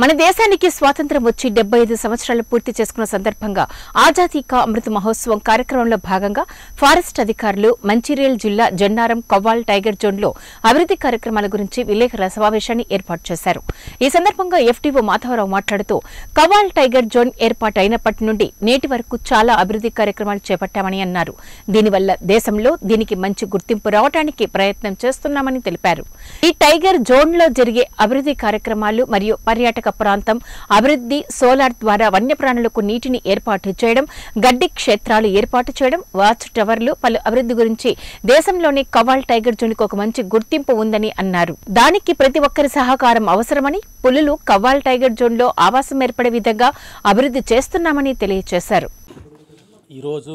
మన దేశానికి స్వాతంత్ర్యం వచ్చి డెబ్బై ఐదు సంవత్సరాలు పూర్తి చేసుకున్న సందర్భంగా ఆజాదీ కా అమృత మహోత్సవం కార్యక్రమంలో భాగంగా ఫారెస్ట్ అధికారులు మంచిర్యాల జిల్లా జన్నారం కవ్వాల్ టైగర్ జోన్లో అభివృద్ధి కార్యక్రమాల గురించి విలేకరుల సమావేశాన్ని ఏర్పాటు చేశారు ఈ సందర్భంగా ఎఫ్టీఓ మాధవరావు మాట్లాడుతూ కవ్వాల్ టైగర్ జోన్ ఏర్పాటు అయినప్పటి నుండి నేటి వరకు చాలా అభివృద్ధి కార్యక్రమాలు చేపట్టామని అన్నారు దీనివల్ల దేశంలో దీనికి మంచి గుర్తింపు రావడానికి ప్రయత్నం చేస్తున్నామని తెలిపారు ఈ టైగర్ జోన్లో జరిగే అభివృద్ధి కార్యక్రమాలు మరియు పర్యాటక ప్రాంతం అభివృద్ధి సోలార్ ద్వారా వన్యప్రాణులకు నీటిని ఏర్పాటు చేయడం గడ్డి క్షేత్రాలు ఏర్పాటు చేయడం వాచ్ టవర్లు పలు అభివృద్ధి గురించి దేశంలోని కవాల్ టైగర్ జోన్కి ఒక మంచి గుర్తింపు ఉందని అన్నారు దానికి ప్రతి ఒక్కరి సహకారం అవసరమని పులులు కవ్వాల్ టైగర్ జోన్లో ఆవాసం ఏర్పడే విధంగా అభివృద్ధి చేస్తున్నామని తెలియజేశారు ఈరోజు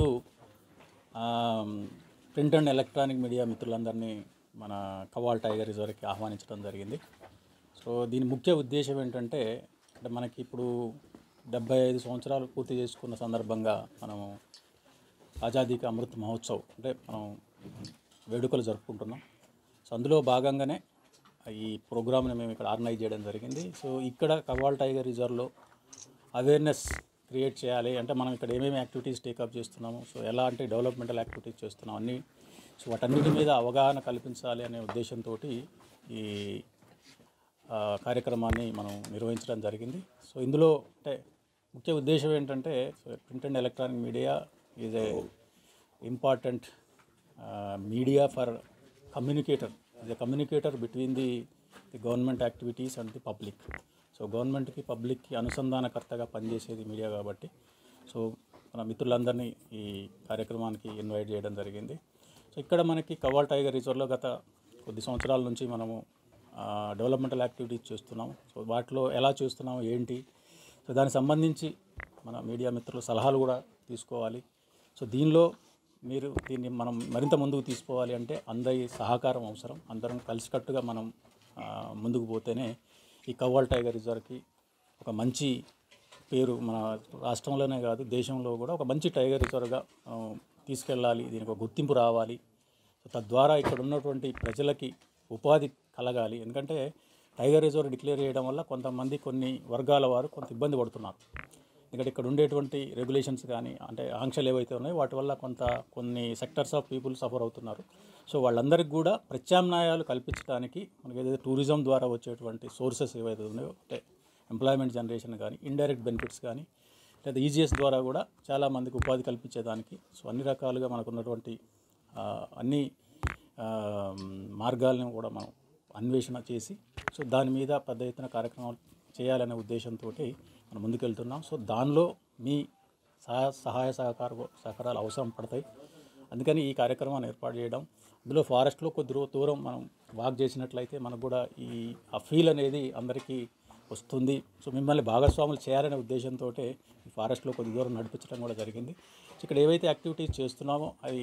ప్రింట్ అండ్ ఎలక్ట్రానిక్ మీడియా మిత్రులందరినీ మన కవాల్ టైగర్ రిజర్వ్కి ఆహ్వానించడం జరిగింది సో దీని ముఖ్య ఉద్దేశం ఏంటంటే అంటే మనకి ఇప్పుడు డెబ్బై ఐదు సంవత్సరాలు పూర్తి చేసుకున్న సందర్భంగా మనము ఆజాదీకి అమృత్ మహోత్సవ్ అంటే మనం వేడుకలు జరుపుకుంటున్నాం సో అందులో భాగంగానే ఈ ప్రోగ్రామ్ని మేము ఇక్కడ ఆర్గనైజ్ చేయడం జరిగింది సో ఇక్కడ కవాల్ టైగర్ రిజర్వ్లో అవేర్నెస్ క్రియేట్ చేయాలి అంటే మనం ఇక్కడ ఏమేమి యాక్టివిటీస్ టేకప్ చేస్తున్నాము సో ఎలాంటి డెవలప్మెంటల్ యాక్టివిటీస్ చేస్తున్నాం అన్నీ సో వాటన్నిటి మీద అవగాహన కల్పించాలి అనే ఉద్దేశంతో ఈ ఆ, కార్యక్రమాన్ని మనం నిర్వహించడం జరిగింది సో ఇందులో అంటే ముఖ్య ఉద్దేశం ఏంటంటే print and electronic media is a important media for communicator is a communicator between the the government activities and the public so గవర్నమెంట్కి పబ్లిక్కి అనుసంధానకర్తగా పనిచేసేది మీడియా కాబట్టి సో మన మిత్రులందరినీ ఈ కార్యక్రమానికి ఇన్వైట్ చేయడం జరిగింది సో ఇక్కడ మనకి కవాల్ టైగర్ రిజర్వ్లో గత కొద్ది సంవత్సరాల నుంచి మనము డెవలప్మెంటల్ యాక్టివిటీస్ చేస్తున్నాం సో వాటిలో ఎలా చేస్తున్నాం ఏంటి సో దానికి సంబంధించి మన మీడియా మిత్రుల సలహాలు కూడా తీసుకోవాలి సో దీనిలో మీరు దీన్ని మనం మరింత ముందుకు తీసుకోవాలి అంటే అందరి సహకారం అవసరం అందరం కలిసికట్టుగా మనం ఆ, ముందుకు పోతేనే ఈ కవ్వాల్ టైగర్ రిజర్వ్కి ఒక మంచి పేరు మన రాష్ట్రంలోనే కాదు దేశంలో కూడా ఒక మంచి టైగర్ రిజర్వ్గా మనం తీసుకెళ్ళాలి దీనికి ఒక గుర్తింపు రావాలి సో తద్వారా ఇక్కడ ఉన్నటువంటి ప్రజలకి ఉపాధి కలగాలి ఎందుకంటే టైగర్ రిజర్వ్ డిక్లేర్ చేయడం వల్ల కొంతమంది కొన్ని వర్గాల వారు కొంత ఇబ్బంది పడుతున్నారు ఎందుకంటే ఇక్కడ ఉండేటువంటి రెగ్యులేషన్స్ కానీ అంటే ఆంక్షలు ఏవైతే ఉన్నాయో వాటి వల్ల కొంత కొన్ని సెక్టర్స్ ఆఫ్ పీపుల్ సఫర్ అవుతున్నారు సో వాళ్ళందరికీ కూడా ప్రత్యామ్నాయాలు కల్పించడానికి మనకి ఏదైతే టూరిజం ద్వారా వచ్చేటువంటి సోర్సెస్ ఏవైతే ఉన్నాయో అంటే ఎంప్లాయ్మెంట్ జనరేషన్ కానీ ఇండైరెక్ట్ బెనిఫిట్స్ కానీ లేదా ఈజీఎస్ ద్వారా కూడా చాలామందికి ఉపాధి కల్పించేదానికి సో అన్ని రకాలుగా మనకు ఉన్నటువంటి ఆ, అన్ని ఆ, మార్గాలను కూడా మనం అన్వేషణ చేసి సో దాని మీద పెద్ద ఎత్తున కార్యక్రమాలు చేయాలనే ఉద్దేశంతో మనం ముందుకెళ్తున్నాం సో దానిలో మీ సహాయ సహాయ సహకార సహకారాలు అవసరం పడతాయి అందుకని ఈ కార్యక్రమాన్ని ఏర్పాటు చేయడం అందులో ఫారెస్ట్లో కొద్ది రో- దూరం మనం వాక్ చేసినట్లయితే మనకు కూడా ఈ ఆ ఫీల్ అనేది అందరికీ వస్తుంది సో మిమ్మల్ని భాగస్వాములు చేయాలనే ఉద్దేశంతో ఈ ఫారెస్ట్లో కొద్ది దూరం నడిపించడం కూడా జరిగింది సో ఇక్కడ ఏవైతే యాక్టివిటీస్ చేస్తున్నామో అవి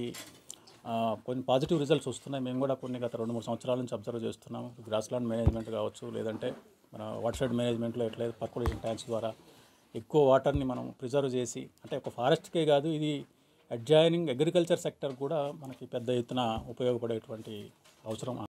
ఆ, కొన్ని పాజిటివ్ రిజల్ట్స్ వస్తున్నాయి మేము కూడా కొన్ని గత రెండు మూడు సంవత్సరాల నుంచి అబ్జర్వ్ చేస్తున్నాము గ్రాస్ ల్యాండ్ మేనేజ్మెంట్ కావచ్చు లేదంటే మన వాటర్ సైడ్ మేనేజ్మెంట్లో ఎట్లయితే పర్కులేషన్ ట్యాంక్స్ ద్వారా ఎక్కువ వాటర్ని మనం ప్రిజర్వ్ చేసి అంటే ఒక ఫారెస్ట్కే కాదు ఇది అడ్జాయినింగ్ అగ్రికల్చర్ సెక్టర్ కూడా మనకి పెద్ద ఎత్తున ఉపయోగపడేటువంటి అవసరం